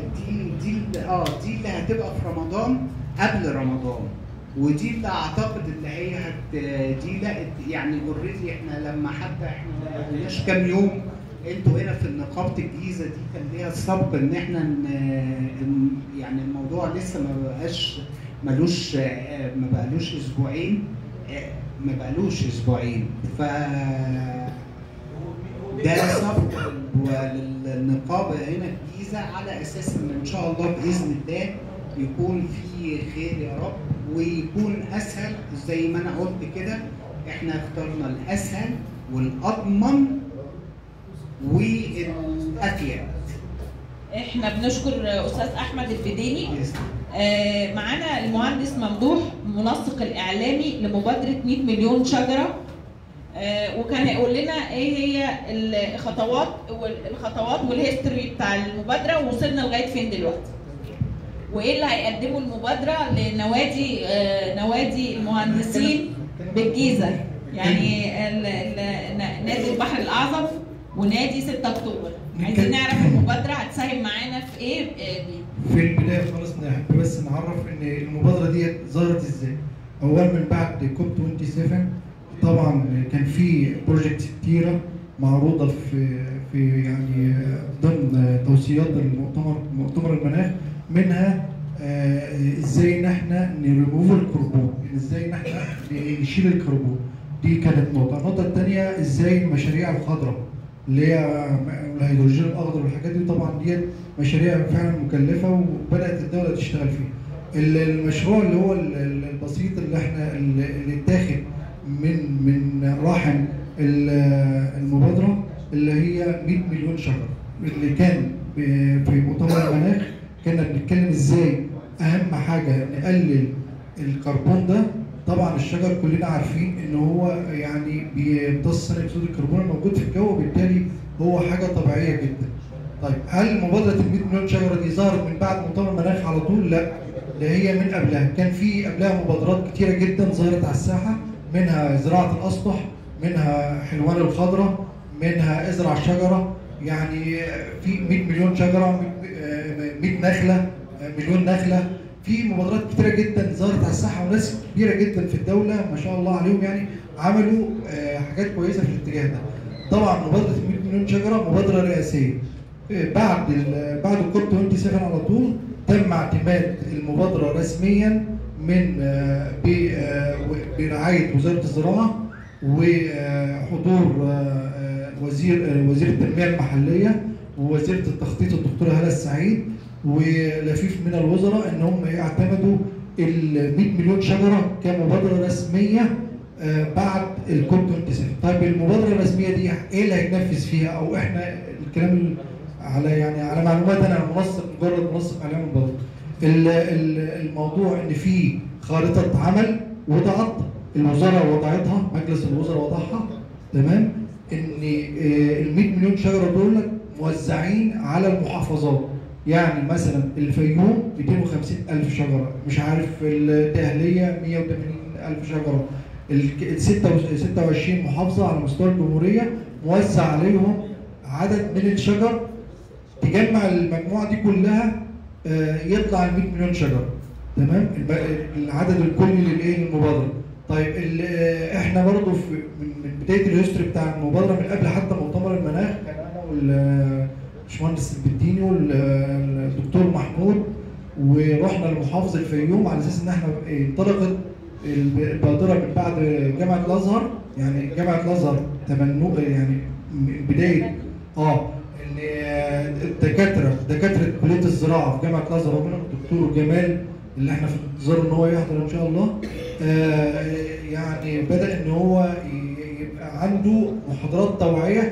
دي دي ال- اه دي اللي هتبقى في رمضان قبل رمضان ودي اللي اعتقد اللي هي هت دي لا يعني اوريدي احنا لما حتى احنا ما بقيناش كام يوم انتوا هنا في نقابه الجيزه دي كان ليها السبق ان احنا ن- ن- يعني الموضوع لسه ما بقاش ملوش آه، ما بقالوش اسبوعين آه، ما بقالوش اسبوعين ف ده سبق للنقابه هنا في الجيزه على اساس ان ان شاء الله باذن الله يكون في خير يا رب ويكون اسهل زي ما انا قلت كده احنا اخترنا الاسهل والاضمن والافيد احنا بنشكر استاذ احمد الفديني آه، معانا المهندس ممدوح منسق الاعلامي لمبادره 100 مليون شجره آه، وكان هيقول لنا ايه هي الخطوات والخطوات والهيستوري بتاع المبادره ووصلنا لغايه فين دلوقتي وايه اللي هيقدمه المبادره لنوادي آه، نوادي المهندسين بالجيزه يعني ال- ال- نادي البحر الاعظم ونادي 6 اكتوبر عايزين نعرف المبادره هتساهم معانا في ايه آه، دي في البدايه خالص نحب بس نعرف ان المبادره دي ظهرت ازاي اولا من بعد كوب 27 طبعا كان في بروجكتس كتيره معروضه في في يعني ضمن توصيات المؤتمر مؤتمر المناخ منها آه، ازاي ان احنا نريموف الكربون يعني ازاي ان احنا نشيل الكربون دي كانت نقطه النقطه الثانيه ازاي المشاريع الخضراء اللي هي الهيدروجين الاخضر والحاجات دي طبعا ديت مشاريع فعلا مكلفه وبدات الدوله تشتغل فيها. ال- المشروع اللي هو ال- ال- البسيط اللي احنا اللي اللي اتاخد من من رحم ال- المبادره اللي هي 100 مليون شجره اللي كان ب- في مؤتمر المناخ كنا بنتكلم ازاي اهم حاجه نقلل الكربون ده طبعا الشجر كلنا عارفين ان هو يعني بيمتص ثاني اكسيد الكربون الموجود في الجو وبالتالي هو حاجه طبيعيه جدا. طيب هل مبادره ال 100 مليون شجره دي ظهرت من بعد مؤتمر المناخ على طول؟ لا ده هي من قبلها، كان في قبلها مبادرات كتيره جدا ظهرت على الساحه منها زراعه الاسطح، منها حلوان الخضراء، منها ازرع شجره، يعني في 100 مليون شجره 100 نخله مليون نخله في مبادرات كتيره جدا ظهرت على الساحه وناس كبيره جدا في الدوله ما شاء الله عليهم يعني عملوا آه، حاجات كويسه في الاتجاه ده. طبعا مبادره 100 مليون شجره مبادره رئاسيه. آه، بعد ال- بعد الكوب 27 على طول تم اعتماد المبادره رسميا من آه، ب- آه، و- برعايه وزاره الزراعه وحضور آه، آه، وزير آه، وزير التنميه المحليه ووزيره التخطيط الدكتوره هاله السعيد ولفيف من الوزراء ان هم يعتمدوا ال 100 مليون شجره كمبادره رسميه آه، بعد الكوب 27 طيب المبادره الرسميه دي ايه اللي هيتنفذ فيها او احنا الكلام ال- على يعني على معلومات انا منسق مجرد منسق اعلام المبادره ال- ال- الموضوع ان في خارطه عمل وضعت الوزاره وضعتها مجلس الوزراء وضعها تمام ان ال 100 مليون شجره دول موزعين على المحافظات يعني مثلا الفيوم 250 ألف شجرة مش عارف الدهلية 180 ألف شجرة ال 26 محافظة على مستوى الجمهورية موزع عليهم عدد من الشجر تجمع المجموعة دي كلها آه، يطلع ال 100 مليون شجرة تمام الب- العدد الكلي للايه للمبادرة طيب ال- آه، احنا برضو في من من بدايه الهيستوري بتاع المبادره من قبل حتى مؤتمر المناخ كان انا والباشمهندس البديني والدكتور محمود ورحنا لمحافظ الفيوم على اساس ان احنا انطلقت البادره من بعد جامعه الازهر يعني جامعه الازهر تمنوا يعني من بدايه اه ان الدكاتره دكاتره كليه الزراعه في جامعه الازهر ومنهم الدكتور جمال اللي احنا في انتظار ان هو يحضر ان شاء الله آه يعني بدا ان هو ي- يبقى عنده محاضرات توعيه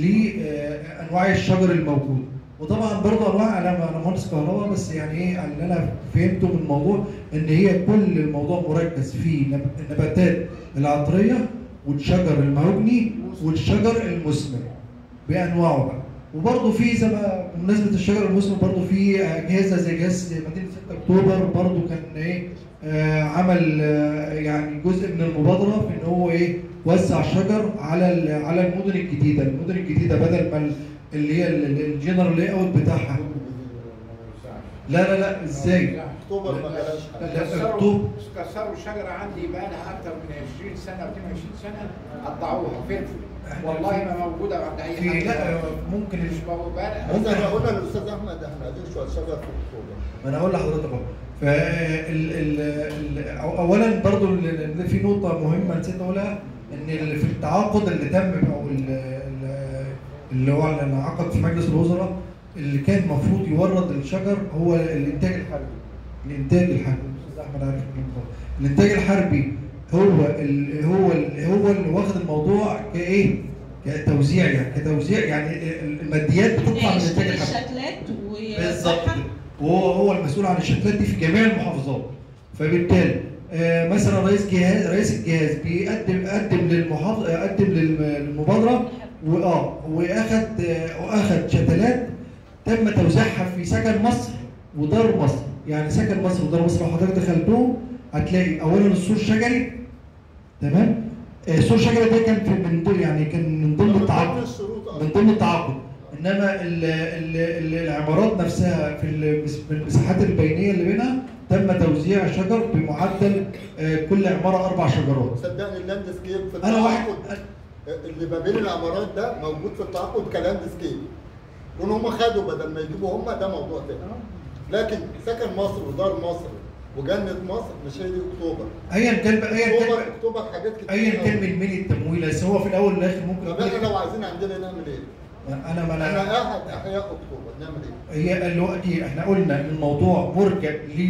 لانواع الشجر الموجود وطبعا برضه انواع انا انا مهندس كهرباء بس يعني ايه اللي انا فهمته من الموضوع ان هي كل الموضوع مركز في نب- النباتات العطريه والشجر المهوجني والشجر المثمر بانواعه بقى وبرضه في زي ما بمناسبه الشجر المثمر برضه في اجهزه زي جهاز مدينه 6 اكتوبر برضه كان ايه آه عمل آه يعني جزء من المبادره في ان هو ايه وزع شجر على ال- على المدن الجديده، المدن الجديده بدل ما ال- اللي هي ال- ال- الجنرال لاي اوت بتاعها لا لا لا ازاي؟ اكتوبر ما جالهاش حاجه لا، كسروا أكتوبر. كسروا شجره عندي بقى لها اكتر من 20 سنه و 22 سنه قطعوها فلفل والله ما موجوده عند اي في حد لا ممكن مش موجوده بقى- بس احنا قلنا للاستاذ احمد احنا عايزين شويه شجر في اكتوبر ما انا اقول لحضرتك اهو فال ال ال أو- اولا برضو ال- ال- في نقطه مهمه نسيت اقولها ان ال- في التعاقد اللي تم او ال- ال- اللي هو اللي انعقد في مجلس الوزراء اللي كان المفروض يورد الشجر هو الانتاج الحربي الانتاج الحربي الاستاذ احمد عارف الكلام ده الانتاج الحربي هو ال هو ال هو اللي واخد الموضوع كايه كتوزيع يعني كتوزيع يعني الماديات بتطلع من الانتاج يشتري الحربي الشتلات بالظبط ويوزعها وهو هو المسؤول عن الشتلات دي في جميع المحافظات فبالتالي آه، مثلا رئيس جهاز رئيس الجهاز بيقدم قدم للمحافظ آه، قدم للم- للمبادره واه واخد آه، واخد شتلات تم توزيعها في سكن مصر ودار مصر يعني سكن مصر ودار مصر لو حضرتك دخلتهم هتلاقي اولا السور الشجري تمام آه، السور الشجري ده كان في من ضمن يعني كان من ضمن التعاقد الشروط من ضمن التعاقد انما ال ال ال العمارات نفسها في المس- في المساحات البينيه اللي بينها تم توزيع شجر بمعدل آه، كل عماره اربع شجرات صدقني اللاند سكيب في انا واحد التعاقد اللي ما بين العمارات ده موجود في التعاقد كلاند سكيب كون هم خدوا بدل ما يجيبوا هم ده موضوع تاني لكن سكن مصر ودار مصر وجنة مصر مش هي دي اكتوبر ايا كان ايا اكتوبر كان اكتوبر حاجات كتير ايا كان أوي. من مين التمويل بس هو في الاول والاخر ممكن طب احنا يكون- لو عايزين عندنا نعمل ايه؟ انا ما احنا انا احد احياء اكتوبر نعمل ايه؟ هي دلوقتي احنا قلنا ان الموضوع مرجع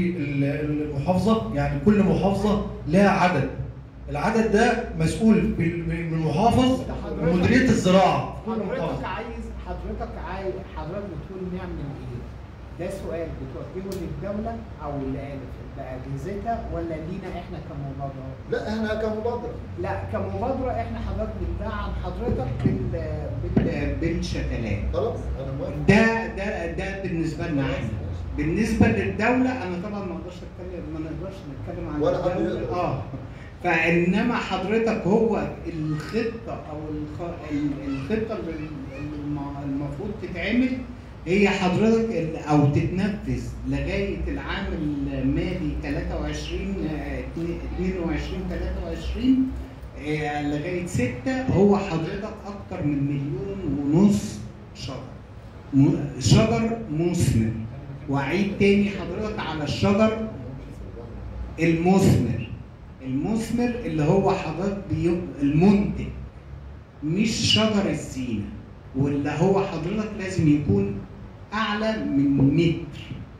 للمحافظه يعني كل محافظه لها عدد العدد ده مسؤول بال- من المحافظ ومديريه الزراعه في كل حضرتك محافظه عايز حضرتك عايز حضرتك بتقول نعمل ايه؟ ده سؤال بتوجهه للدولة أو ل- لأجهزتها ولا لينا إحنا كمبادرة؟ لا احنا كمبادره لا كمبادرة إحنا حضرتك بندعم حضرتك بال بال بالشتلات. خلاص انا موافق ده ده ده بالنسبة لنا إحنا. بالنسبة للدولة أنا طبعا ما أقدرش أتكلم ما نقدرش نتكلم عن ولا حد الدولة. يقدر. آه فإنما حضرتك هو الخطة أو الخ... الخطة اللي الم- المفروض تتعمل هي حضرتك ال- او تتنفذ لغايه العام المالي 23 آه، 22 23 آه، لغايه 6 هو حضرتك اكتر من مليون ونص شجر م- شجر مثمر واعيد تاني حضرتك على الشجر المثمر المثمر اللي هو حضرتك بي- المنتج مش شجر الزينه واللي هو حضرتك لازم يكون اعلى من متر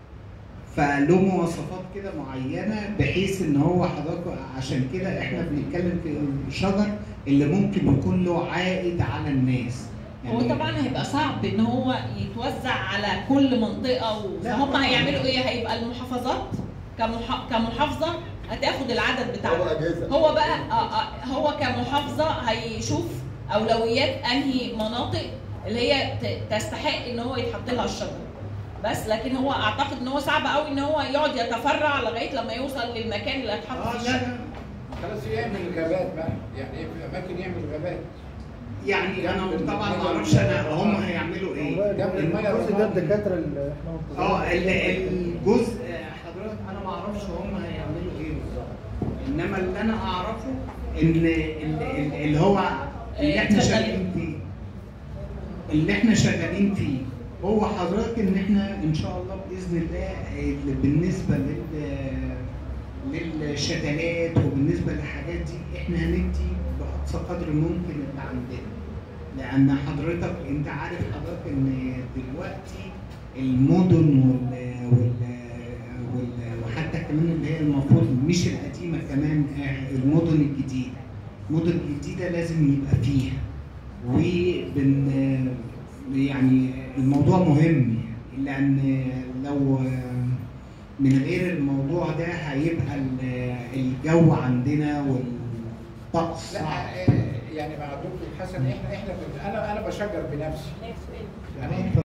فله مواصفات كده معينه بحيث ان هو حضرتك عشان كده احنا بنتكلم في الشجر اللي ممكن يكون له عائد على الناس هو طبعا هيبقى صعب ان هو يتوزع على كل منطقه و- لا فهم طبعاً. هيعملوا ايه هيبقى المحافظات كمح... كمحافظه هتاخد العدد هو بتاعها اجهزه هو بقى آه آه هو كمحافظه هيشوف اولويات انهي مناطق اللي هي ت- تستحق ان هو يتحط لها الشجر بس لكن هو اعتقد ان هو صعب قوي ان هو يقعد يتفرع لغايه لما يوصل للمكان اللي هيتحط اه فيه لا الشجر لا خلاص يعمل غابات بقى يعني ايه في اماكن يعمل غابات يعني انا طبعا ما اعرفش انا هم هيعملوا ايه جنب الميه الجزء ده الرمادي. الدكاتره اللي احنا منتظرين اه ال- الجزء حضرتك انا ما اعرفش هم هيعملوا ايه بالظبط انما اللي انا اعرفه ان ال- ال- اللي هو اللي احنا اتفضل. شغالين فيه اللي احنا شغالين فيه هو حضرتك ان احنا ان شاء الله باذن الله ال- بالنسبه لل للشتلات وبالنسبه للحاجات دي احنا هندي باقصى قدر ممكن اللي عندنا لان حضرتك انت عارف حضرتك ان دلوقتي المدن وال, وال... وال... وحتى كمان اللي هي المفروض مش القديمه كمان آه، المدن الجديده المدن الجديده لازم يبقى فيها وبن يعني الموضوع مهم يعني لان لو من غير الموضوع ده هيبقى ال- الجو عندنا والطقس لا صعب آه، يعني مع الدكتور حسن احنا احنا بن- انا انا بشجر بنفسي يعني